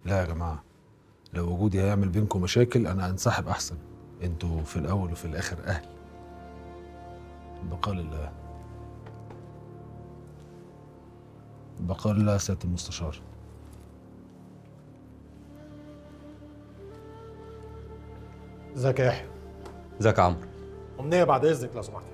لا يا جماعه لو وجودي هيعمل بينكم مشاكل انا انسحب احسن انتوا في الاول وفي الاخر اهل بقال الله بقال الله يا سياده المستشار ازيك يا يحيى ازيك يا عمرو امنيه بعد اذنك لو سمحت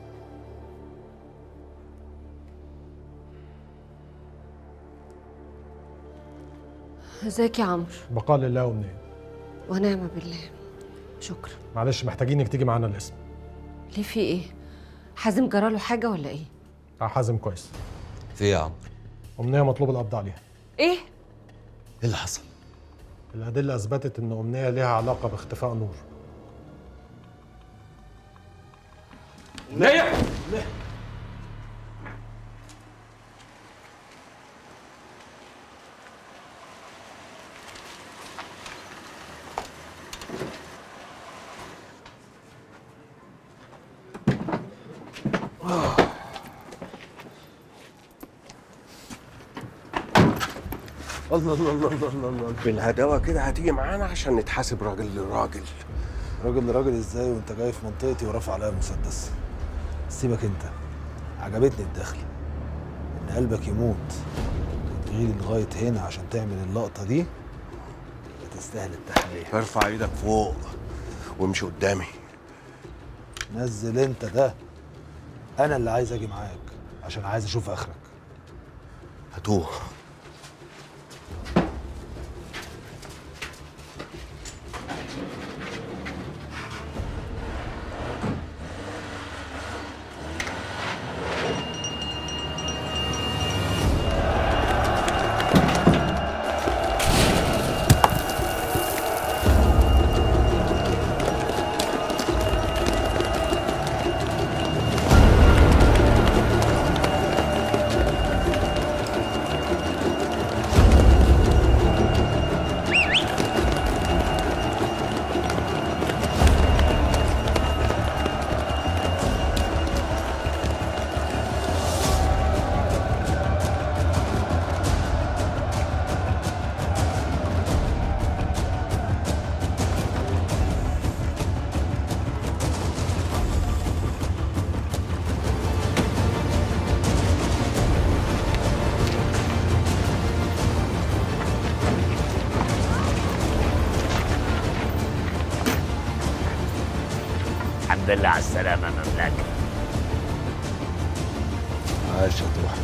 ازيك يا عمرو بقال لله وامنيه ونعم بالله شكرا معلش محتاجينك تيجي معانا الاسم ليه في ايه حازم جراله حاجه ولا ايه بتاع حازم كويس في ايه يا عمرو امنيه مطلوب القبض عليها ايه ايه اللي حصل الادله اثبتت ان امنيه ليها علاقه باختفاء نور ليه الله الله الله الله الله الله بالهداوه كده هتيجي معانا عشان نتحاسب راجل لراجل راجل لراجل ازاي وانت جاي في منطقتي ورافع عليا مسدس سيبك انت عجبتني الدخله ان قلبك يموت تجيلي لغايه هنا عشان تعمل اللقطه دي يبقى تستاهل التحليه ارفع ايدك فوق وامشي قدامي نزل انت ده انا اللي عايز اجي معاك عشان عايز اشوف اخرك هتوه الحمد لله على السلامة مملكة عايش يا تروح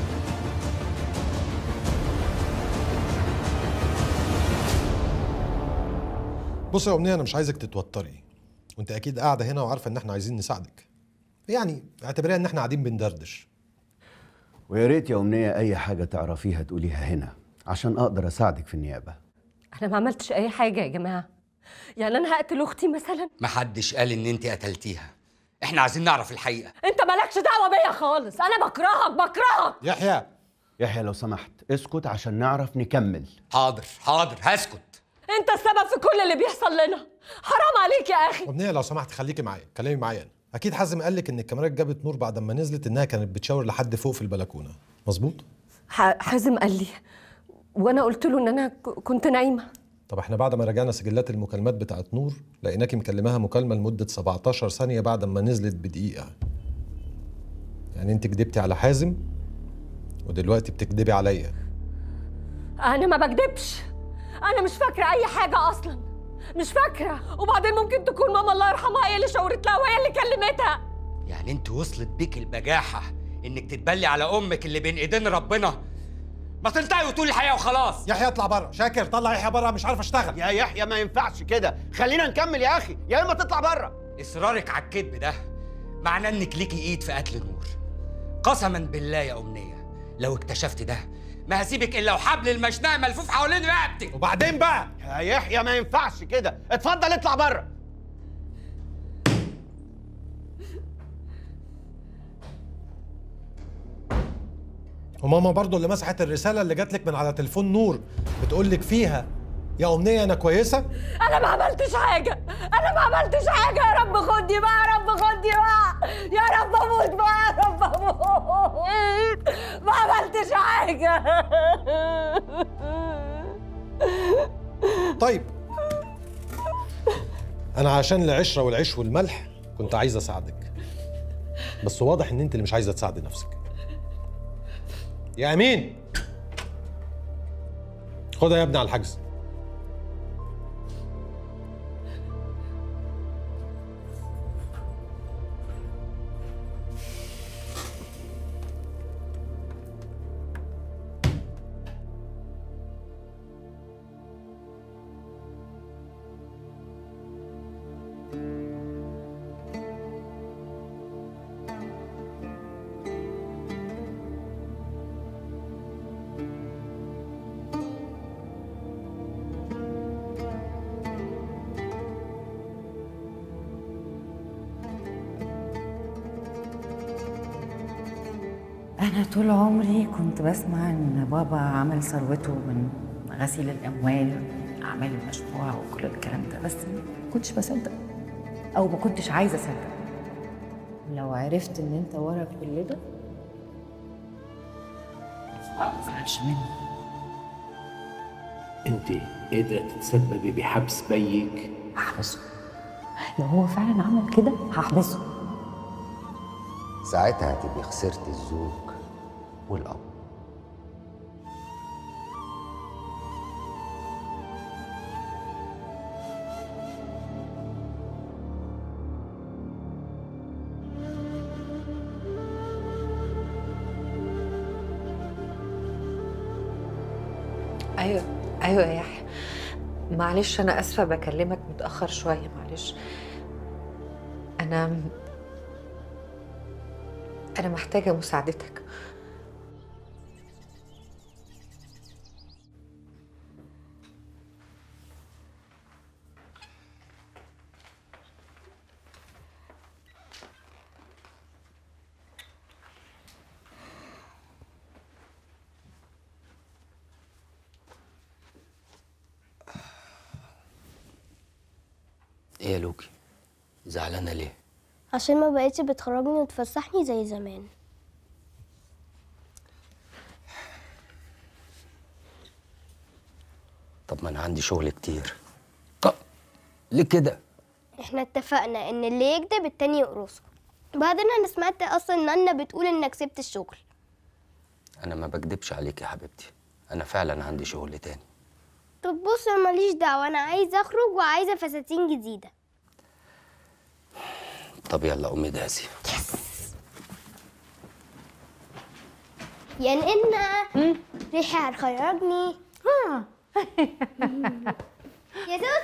بص يا امنيه انا مش عايزك تتوتري وانت اكيد قاعده هنا وعارفه ان احنا عايزين نساعدك يعني اعتبريها ان احنا قاعدين بندردش ويا ريت يا أمنية أي حاجة تعرفيها تقوليها هنا عشان أقدر أساعدك في النيابة انا ما عملتش اي حاجه يا جماعه يعني انا هقتل اختي مثلا محدش قال ان انت قتلتيها احنا عايزين نعرف الحقيقه انت مالكش دعوه بيا خالص انا بكرهك بكرهك يحيى يحيى لو سمحت اسكت عشان نعرف نكمل حاضر حاضر هسكت انت السبب في كل اللي بيحصل لنا حرام عليك يا اخي امنيه لو سمحت خليكي معايا كلمي معايا انا اكيد حازم قال لك ان الكاميرات جابت نور بعد ما نزلت انها كانت بتشاور لحد فوق في البلكونه مظبوط ح- حازم قال لي وانا قلت له ان انا ك- كنت نايمه طب احنا بعد ما راجعنا سجلات المكالمات بتاعت نور لقيناكي مكلماها مكالمه لمده 17 ثانيه بعد ما نزلت بدقيقه يعني انت كدبتي على حازم ودلوقتي بتكدبي عليا انا ما بكدبش انا مش فاكره اي حاجه اصلا مش فاكره وبعدين ممكن تكون ماما الله يرحمها هي اللي شاورت لها وهي اللي كلمتها يعني انت وصلت بيك البجاحه انك تتبلي على امك اللي بين ايدين ربنا ما تنطقي وتقولي الحقيقه وخلاص يحيى اطلع بره شاكر طلع يحيى بره مش عارف اشتغل يا يحيى ما ينفعش كده خلينا نكمل يا اخي يا اما تطلع بره اصرارك على الكذب ده معناه انك ليكي ايد في قتل نور قسما بالله يا امنيه لو اكتشفت ده ما هسيبك الا وحبل المشنقه ملفوف حوالين رقبتك وبعدين بقى يا يحيى ما ينفعش كده اتفضل اطلع بره وماما برضو اللي مسحت الرساله اللي جات لك من على تليفون نور بتقول لك فيها يا امنيه انا كويسه انا ما عملتش حاجه انا ما عملتش حاجه يا رب خدني بقى يا رب خدني بقى يا رب اموت بقى يا رب اموت ما عملتش حاجه طيب انا عشان العشره والعيش والملح كنت عايز اساعدك بس واضح ان انت اللي مش عايزه تساعدي نفسك يا امين خدها يا ابني على الحجز أنا طول عمري كنت بسمع إن بابا عمل ثروته من غسيل الأموال أعمال المشروع وكل الكلام ده بس ما كنتش بصدق أو ما كنتش عايزة أصدق لو عرفت إن أنت ورا كل ده ما تزعلش مني انت قادرة تتسببي بحبس بيك هحبسه لو هو فعلا عمل كده هحبسه ساعتها هتبقي خسرت الزوج والأب ايوه ايوه يا يحيى معلش انا اسفه بكلمك متاخر شويه معلش انا انا محتاجه مساعدتك ايه يا لوكي زعلانة ليه؟ عشان ما بقتش بتخرجني وتفسحني زي زمان طب ما انا عندي شغل كتير طب ليه كده؟ احنا اتفقنا ان اللي يكذب التاني يقرصه بعدين انا سمعت اصلا ان انا بتقول انك سبت الشغل انا ما بكدبش عليك يا حبيبتي انا فعلا عندي شغل تاني طب بص انا ماليش دعوه انا عايزه اخرج وعايزه فساتين جديده طب يلا قومي دهسي يا نقلنا ريحه هتخرجني يا